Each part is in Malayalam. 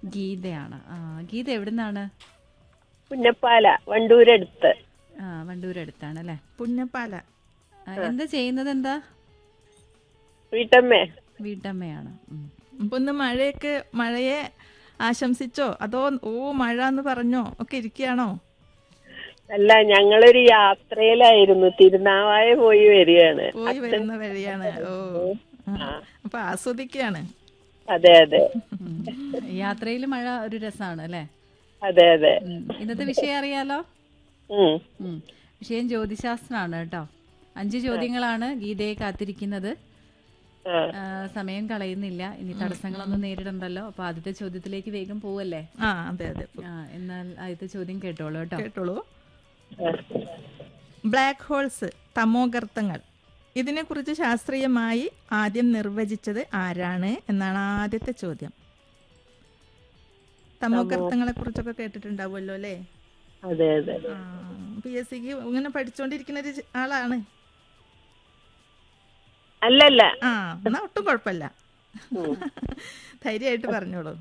ഗീതയാണ് ആ ഗീത എവിടുന്നാണ് പുന്നപ്പാല വണ്ടൂരടുത്ത് ആ വണ്ടൂരടുത്താണ് അല്ലേ പുന്നപ്പാല ആ, എന്താ ചെയ്യുന്നത് എന്താ വീട്ടമ്മേ വീട്ടമ്മയാണ് ഉം. അപ്പൊ ഇന്ന് മഴയൊക്കെ മഴയെ ആശംസിച്ചോ അതോ ഓ മഴ എന്ന് പറഞ്ഞോ ഒക്കെ ഇരിക്കുകയാണോ അല്ല ഞങ്ങളൊരു യാത്രയിലായിരുന്നു തിരുനാവായ പോയി വരികയാണ് പോയി വരുന്ന വഴിയാണ് ഓ ആ. അപ്പൊ ആസ്വദിക്കുകയാണ് അതെ അതെ ഉം. യാത്രയിൽ മഴ ഒരു രസമാണ് അല്ലേ അതെ അതെ ഉം. ഇന്നത്തെ വിഷയം അറിയാലോ ഉം ഉം. വിഷയം ജ്യോതിശാസ്ത്രമാണ് കേട്ടോ അഞ്ച് ചോദ്യങ്ങളാണ് ഗീതയെ കാത്തിരിക്കുന്നത് ആ ആ, സമയം കളയുന്നില്ല ഇനി തടസ്സങ്ങളൊന്നും നേരിടണ്ടല്ലോ അപ്പൊ ആദ്യത്തെ ചോദ്യത്തിലേക്ക് വേഗം പോവല്ലേ ആ അതെ അതെ ആ എന്നാൽ ആദ്യത്തെ ചോദ്യം കേട്ടോളൂ കേട്ടോ കേട്ടോളൂ ആ. ബ്ലാക്ക് ഹോൾസ് തമോഗർത്തങ്ങൾ ഇതിനെക്കുറിച്ച് ശാസ്ത്രീയമായി ആദ്യം നിർവചിച്ചത് ആരാണ് എന്നാണ് ആദ്യത്തെ ചോദ്യം തമോഗർത്തങ്ങളെ കുറിച്ചൊക്കെ കേട്ടിട്ടുണ്ടാവുമല്ലോ അല്ലേ അതെ അതെ പി എസ് സിക്ക് ഇങ്ങനെ പഠിച്ചുകൊണ്ടിരിക്കുന്ന ഒരു ചെ- ആളാണ് അല്ലല്ല ആ എന്നാ ഒട്ടും കുഴപ്പമില്ല ഉം. ധൈര്യമായിട്ട് പറഞ്ഞോളൂ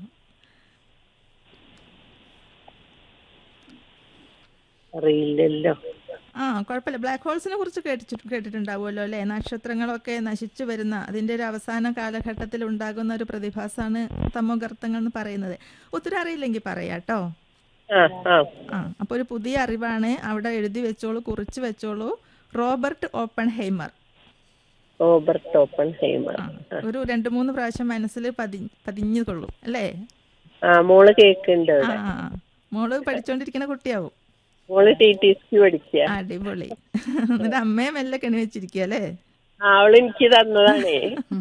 അറിയില്ലല്ലോ ആ കുഴപ്പമില്ല ബ്ലാക്ക് ഹോൾസിനെ കുറിച്ച് കേട്ടിട്ട് കേട്ടിട്ടുണ്ടാവുമല്ലോ അല്ലേ നക്ഷത്രങ്ങളൊക്കെ നശിച്ചു വരുന്ന അതിൻ്റെ ഒരു അവസാന കാലഘട്ടത്തിൽ ഉണ്ടാകുന്ന ഒരു പ്രതിഭാസമാണ് തമോഗർത്തങ്ങൾ എന്ന് പറയുന്നത് ഉത്തരം അറിയില്ലെങ്കിൽ പറയാട്ടോ ആ ആ ആ അപ്പോൾ ഒരു പുതിയ അറിവാണ് അവിടെ എഴുതി വെച്ചോളൂ കുറിച്ച് വെച്ചോളൂ Robert Oppenheimer Robert Oppenheimer ആ ഒരു രണ്ട് മൂന്ന് പ്രാവശ്യം മനസ്സിൽ പതി പതിഞ്ഞു കൊള്ളും അല്ലേ ആ മോള് കേക്കുണ്ട് ആ അവിടെ ആ, ആ. മോള് പഠിച്ചോണ്ടിരിക്കുന്ന കുട്ടിയാവും മോള് ടി ടി സി പഠിക്കുക അടിപൊളി എന്നിട്ട് അമ്മയെ മെല്ലെ കെണി വെച്ചിരിക്കുക അല്ലേ ആ അവള് എനിക്ക് തന്നതാണേ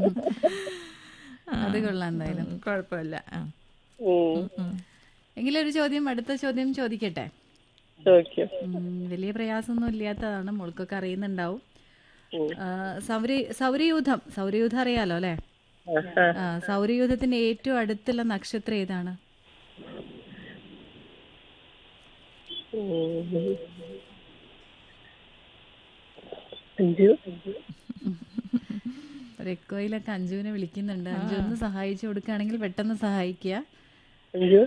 അത് കൊള്ളാം എന്തായാലും ഉം, കുഴപ്പമില്ല ആ ഉം ഉം. എങ്കിലും ഒരു ചോദ്യം അടുത്ത ചോദ്യം ചോദിക്കട്ടെ ചോദിക്കും ഉം, വലിയ പ്രയാസമൊന്നും ഇല്ലാത്തതാണ് മോൾക്കൊക്കെ അറിയുന്നുണ്ടാവും ഉം. ആ, സൗര സൗരയൂഥം സൗരയൂഥം അറിയാലോ അല്ലേ ആ, ആ. ആ, സൗരയൂഥത്തിന്റെ ഏറ്റവും അടുത്തുള്ള നക്ഷത്രം ഏതാണ് ഉം. അഞ്ചു ഒരു എക്കോയിലൊക്കെ അഞ്ജുവിനെ വിളിക്കുന്നുണ്ട് അഞ്ജു ഒന്ന് സഹായിച്ചു കൊടുക്കുകയാണെങ്കിൽ പെട്ടെന്ന് സഹായിക്കുക അഞ്ചു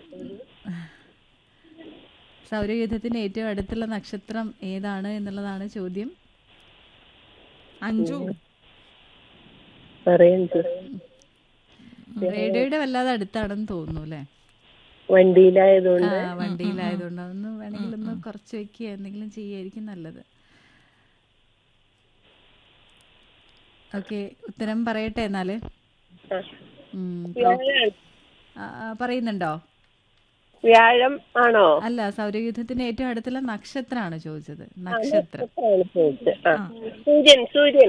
സൗരയൂഥത്തിന്റെ ഏറ്റവും അടുത്തുള്ള നക്ഷത്രം ഏതാണ് എന്നുള്ളതാണ് ചോദ്യം അഞ്ചു പറയഞ്ചു റേഡിയോയുടെ വല്ലാതെ അടുത്താണെന്ന് തോന്നുന്നു അല്ലേ വണ്ടിയിലായതുകൊണ്ട് ആ വണ്ടിയിലായതുകൊണ്ട് അതൊന്ന് വേണമെങ്കിൽ ഒന്ന് കുറച്ച് വെക്കുക എന്തെങ്കിലും ചെയ്യായിരിക്കും നല്ലത് ഓക്കെ ഉത്തരം പറയട്ടെ എന്നാല് ആ. ഉം, പ്രോ- വ്യാഴം ആ, ആ, പറയുന്നുണ്ടോ വ്യാഴം ആണോ അല്ല സൗരയൂഥത്തിന്റെ ഏറ്റവും അടുത്തുള്ള നക്ഷത്രമാണ് ചോദിച്ചത് നക്ഷത്രം ആണ് ചോദിച്ചത്. ആ. സൂര്യൻ സൂര്യൻ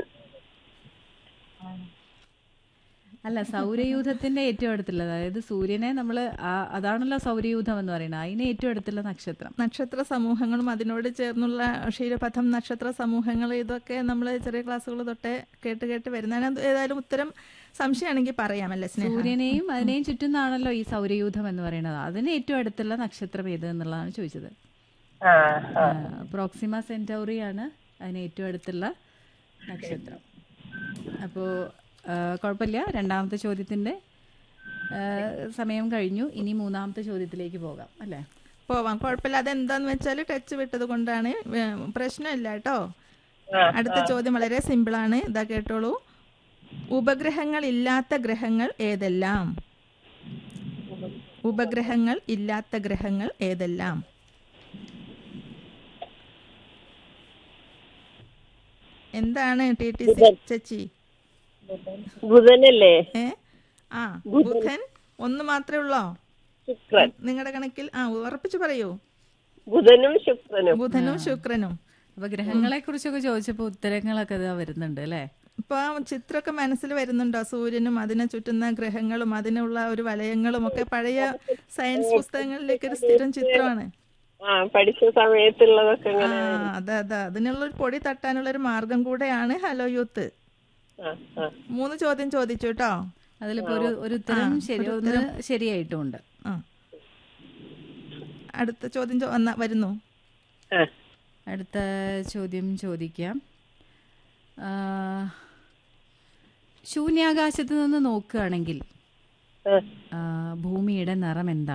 അല്ല സൗരയൂഥത്തിന്റെ ഏറ്റവും അടുത്തുള്ള അതായത് സൂര്യനെ നമ്മൾ അതാണല്ലോ സൗരയൂഥം എന്ന് പറയുന്നത് അതിന് ഏറ്റവും അടുത്തുള്ള നക്ഷത്രം നക്ഷത്ര സമൂഹങ്ങളും അതിനോട് ചേർന്നുള്ള ക്ഷീരപഥം നക്ഷത്ര സമൂഹങ്ങൾ ഇതൊക്കെ നമ്മൾ ചെറിയ ക്ലാസ്സുകൾ തൊട്ടേ കേട്ട് കേട്ട് വരുന്നതാണ് അത് ഏതായാലും ഉത്തരം സംശയമാണെങ്കിൽ പറയാമല്ലേ സ്നേഹ സൂര്യനെയും അതിനെയും ചുറ്റുന്നാണല്ലോ ഈ സൗരയൂഥം എന്ന് പറയുന്നത് അതിന് ഏറ്റവും അടുത്തുള്ള നക്ഷത്രം ഏത് എന്നുള്ളതാണ് ചോദിച്ചത് ആ ആ. പ്രോക്സിമ സെന്റൗറിയാണ് അതിന് ഏറ്റവും അടുത്തുള്ള നക്ഷത്രം അപ്പോൾ കുഴപ്പമില്ല രണ്ടാമത്തെ ചോദ്യത്തിന്റെ ആ, സമയം കഴിഞ്ഞു ഇനി മൂന്നാമത്തെ ചോദ്യത്തിലേക്ക് പോകാം അല്ലേ പോവാം കുഴപ്പമില്ല അതെന്താന്ന് വെച്ചാൽ ടച്ച് വിട്ടത് കൊണ്ടാണ് ഏ, പ്രശ്നമില്ല കേട്ടോ അടുത്ത ചോദ്യം വളരെ സിമ്പിളാണ് ഇതാ കേട്ടോളൂ ഉപഗ്രഹങ്ങൾ ഇല്ലാത്ത ഗ്രഹങ്ങൾ ഏതെല്ലാം ഉപഗ്രഹങ്ങൾ ഇല്ലാത്ത ഗ്രഹങ്ങൾ ഏതെല്ലാം എന്താണ് ടി ടി സി ചേച്ചി ബുധനല്ലേ ഏ ആ ബുധൻ ഒന്ന് മാത്രമേ ഉള്ളോ ശുക്രൻ നിങ്ങളുടെ കണക്കിൽ ആ ഉറപ്പിച്ചു പറയൂ ബുധനും ശുക്രനും ബുധനും ശുക്രനും അപ്പൊ ഗ്രഹങ്ങളെ കുറിച്ചൊക്കെ ചോദിച്ചപ്പോൾ ഉത്തരങ്ങളൊക്കെ ഇതാ വരുന്നുണ്ട് അല്ലേ ഇപ്പൊ ആ ചിത്രമൊക്കെ മനസ്സിൽ വരുന്നുണ്ടോ സൂര്യനും അതിനെ ചുറ്റുന്ന ഗ്രഹങ്ങളും അതിനുള്ള ഒരു വലയങ്ങളും ഒക്കെ പഴയ സയൻസ് പുസ്തകങ്ങളിലേക്ക് ഒരു സ്ഥിരം ചിത്രമാണ് ആ പഠിച്ച സമയത്തുള്ളതൊക്കെ ആ ഇങ്ങനെ അതെ അതെ അതിനുള്ള ഒരു പൊടി തട്ടാനുള്ള ഒരു മാർഗം കൂടെയാണ് ഹലോ യൂത്ത് ആ ആ മൂന്ന് ചോദ്യം ചോദിച്ചു കേട്ടോ അതിലിപ്പോ ഒരു ഒരു ഉത്തരം ശരി ഒന്ന് ശരിയായിട്ടുമുണ്ട് ആ അടുത്ത ചോദ്യം ചോ- വന്ന വരുന്നു ആ അടുത്ത ചോദ്യം ചോദിക്കാം ആ, ശൂന്യാകാശത്ത് നിന്ന് നോക്കുകയാണെങ്കിൽ ആ ആ, ഭൂമിയുടെ നിറം എന്താണ്